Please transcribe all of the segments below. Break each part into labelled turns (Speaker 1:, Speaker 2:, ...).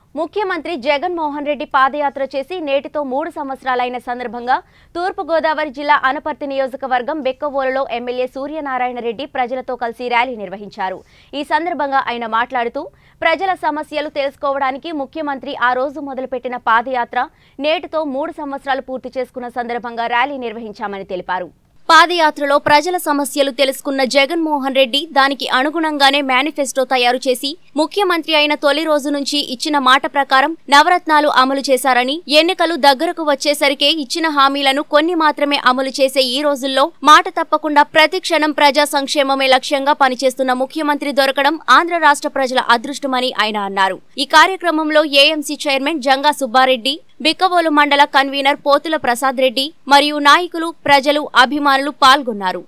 Speaker 1: ముఖ్యమంత్రి జగన్మోహన్ రెడ్డి పాదయాత్ర చేసి నేటితో మూడు సంవత్సరాలైన సందర్భంగా తూర్పుగోదావరి జిల్లా అనపర్తి నియోజకవర్గం బెక్కవోలులో ఎమ్మెల్యే సూర్యనారాయణ రెడ్డి ప్రజలతో కలిసి ర్యాలీ నిర్వహించారు ఈ సందర్భంగా ఆయన మాట్లాడుతూ ప్రజల సమస్యలు తెలుసుకోవడానికి ముఖ్యమంత్రి ఆ రోజు మొదలుపెట్టిన పాదయాత్ర నేటితో మూడు సంవత్సరాలు పూర్తి చేసుకున్న సందర్భంగా ర్యాలీ నిర్వహించామని తెలిపారు పాదయాత్రలో ప్రజల సమస్యలు తెలుసుకున్న జగన్మోహన్ రెడ్డి దానికి అనుగుణంగానే మేనిఫెస్టో తయారు చేసి ముఖ్యమంత్రి అయిన తొలి రోజు నుంచి ఇచ్చిన మాట ప్రకారం నవరత్నాలు అమలు చేశారని ఎన్నికలు దగ్గరకు వచ్చేసరికే ఇచ్చిన హామీలను కొన్ని మాత్రమే అమలు చేసే ఈ రోజుల్లో మాట తప్పకుండా ప్రతి క్షణం ప్రజా సంక్షేమమే లక్ష్యంగా పనిచేస్తున్న ముఖ్యమంత్రి దొరకడం ఆంధ్ర రాష్ట్ర ప్రజల అదృష్టమని ఆయన అన్నారు ఈ కార్యక్రమంలో ఏఎంసీ చైర్మన్ జంగా సుబ్బారెడ్డి బిక్కవోలు మండల కన్వీనర్ పోతుల ప్రసాద్ రెడ్డి మరియు నాయకులు ప్రజలు అభిమానులు పాల్గొన్నారు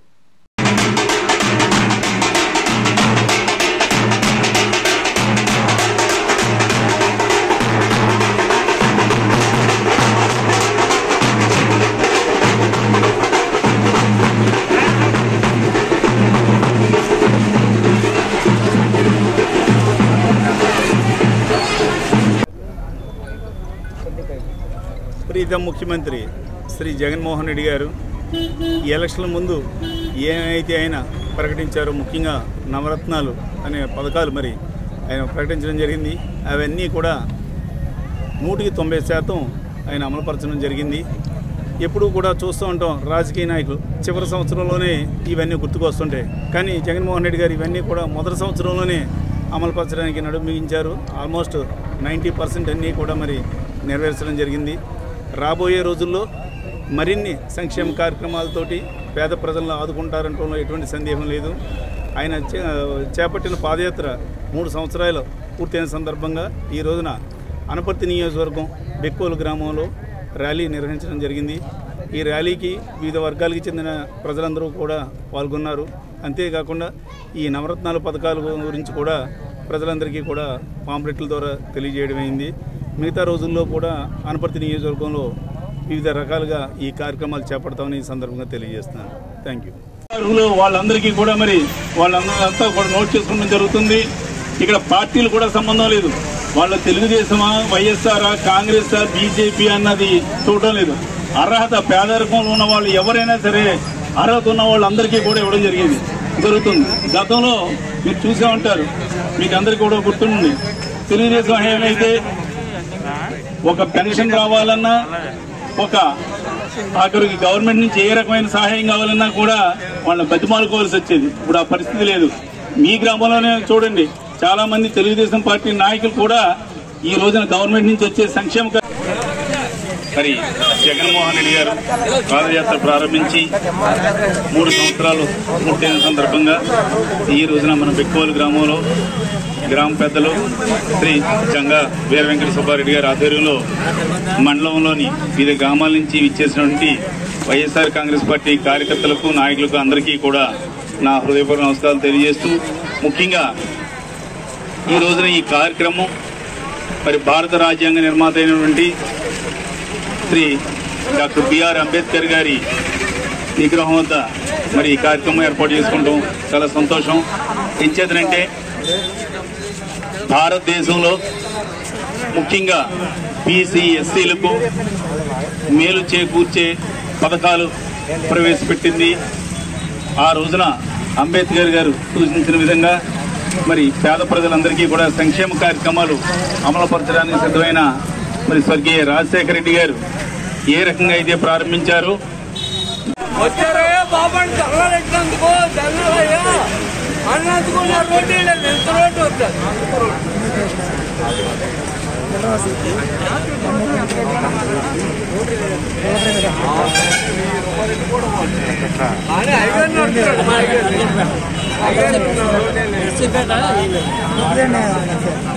Speaker 2: ప్రీత ముఖ్యమంత్రి శ్రీ జగన్మోహన్ రెడ్డి గారు ఈ ఎలక్షన్ల ముందు ఏమైతే ఆయన ప్రకటించారో ముఖ్యంగా నవరత్నాలు అనే పథకాలు మరి ఆయన ప్రకటించడం జరిగింది అవన్నీ కూడా నూటికి తొంభై శాతం ఆయన అమలుపరచడం జరిగింది ఎప్పుడూ కూడా చూస్తూ ఉంటాం రాజకీయ నాయకులు చివరి సంవత్సరంలోనే ఇవన్నీ గుర్తుకొస్తుంటాయి కానీ జగన్మోహన్ రెడ్డి గారు ఇవన్నీ కూడా మొదటి సంవత్సరంలోనే అమలుపరచడానికి నడుము బిగించారు ఆల్మోస్ట్ నైంటీ పర్సెంట్ అన్నీ కూడా మరి నెరవేర్చడం జరిగింది రాబోయే రోజుల్లో మరిన్ని సంక్షేమ కార్యక్రమాలతోటి పేద ప్రజలను ఆదుకుంటారంటంలో ఎటువంటి సందేహం లేదు ఆయన చే- చేపట్టిన పాదయాత్ర మూడు సంవత్సరాలు పూర్తయిన సందర్భంగా ఈ రోజున అనపర్తి నియోజకవర్గం బెక్కోలు గ్రామంలో ర్యాలీ నిర్వహించడం జరిగింది ఈ ర్యాలీకి వివిధ వర్గాలకు చెందిన ప్రజలందరూ కూడా పాల్గొన్నారు అంతేకాకుండా ఈ నవరత్నాల పథకాల గురించి కూడా ప్రజలందరికీ కూడా పాంప్లెట్ల ద్వారా తెలియజేయడం అయింది మిగతా రోజుల్లో కూడా అనపర్తి నియోజకవర్గంలో వివిధ రకాలుగా ఈ కార్యక్రమాలు చేపడతామని ఈ సందర్భంగా తెలియజేస్తున్నాను థ్యాంక్ యూ
Speaker 3: అర్హులు వాళ్ళందరికీ కూడా మరి వాళ్ళందరంతా కూడా నోట్ చేసుకోవడం జరుగుతుంది ఇక్కడ పార్టీలు కూడా సంబంధం లేదు వాళ్ళ తెలుగుదేశమా వైఎస్ఆర్ కాంగ్రెస్ బీజేపీ అన్నది చూడడం లేదు అర్హత పేదరికంలో ఉన్న వాళ్ళు ఎవరైనా సరే అర్హత ఉన్న వాళ్ళందరికీ కూడా ఇవ్వడం జరిగింది జరుగుతుంది గతంలో మీరు చూసే ఉంటారు మీకు అందరికీ కూడా గుర్తుంది తెలుగుదేశం ఏమైతే ఒక పెన్షన్ రావాలన్నా ఒక ఆఖరికి గవర్నమెంట్ నుంచి ఏ రకమైన సహాయం కావాలన్నా కూడా వాళ్ళని బతిమాలుకోవాల్సి వచ్చేది ఇప్పుడు ఆ పరిస్థితి లేదు మీ గ్రామంలోనే చూడండి చాలా మంది తెలుగుదేశం పార్టీ నాయకులు కూడా ఈ రోజున గవర్నమెంట్ నుంచి వచ్చే సంక్షేమ కా- మరి జగన్మోహన్ రెడ్డి గారు పాదయాత్ర ప్రారంభించి మూడు సంవత్సరాలు పూర్తయిన సందర్భంగా ఈ రోజున మన బెక్కోలు గ్రామంలో గ్రామ పెద్దలు శ్రీ జంగా వీర వెంకట సుబ్బారెడ్డి గారి ఆధ్వర్యంలో మండలంలోని వివిధ గ్రామాల నుంచి ఇచ్చేసినటువంటి వైఎస్ఆర్ కాంగ్రెస్ పార్టీ కార్యకర్తలకు నాయకులకు అందరికీ కూడా నా హృదయపూర్వక నమస్కారాలు తెలియజేస్తూ ముఖ్యంగా ఈ రోజున ఈ కార్యక్రమం మరి భారత రాజ్యాంగ నిర్మాత అయినటువంటి శ్రీ డాక్టర్ బిఆర్ అంబేద్కర్ గారి విగ్రహం వద్ద మరి ఈ కార్యక్రమం ఏర్పాటు చేసుకుంటాం చాలా సంతోషం ఎంచేతనంటే భారతదేశంలో ముఖ్యంగా బీసీ ఎస్సీలకు మేలు చేకూర్చే పథకాలు ప్రవేశపెట్టింది ఆ రోజున అంబేద్కర్ గారు సూచించిన విధంగా మరి పేద ప్రజలందరికీ కూడా సంక్షేమ కార్యక్రమాలు అమలుపరచడానికి సిద్ధమైన మరి స్వర్గీయ రాజశేఖర రెడ్డి గారు ఏ రకంగా అయితే ప్రారంభించారో
Speaker 4: వచ్చారయ్యా బాబాని తగలెట్టినందుకు ధన్యవాదయ్యా అన్నందుకు నా రోడ్డు లేదు ఎంత రోడ్డు వస్తుంది కానీ ఐగన్ నడుస్తున్నాడు మా ఐగన్ ఐగన్ రోడ్డే లేదు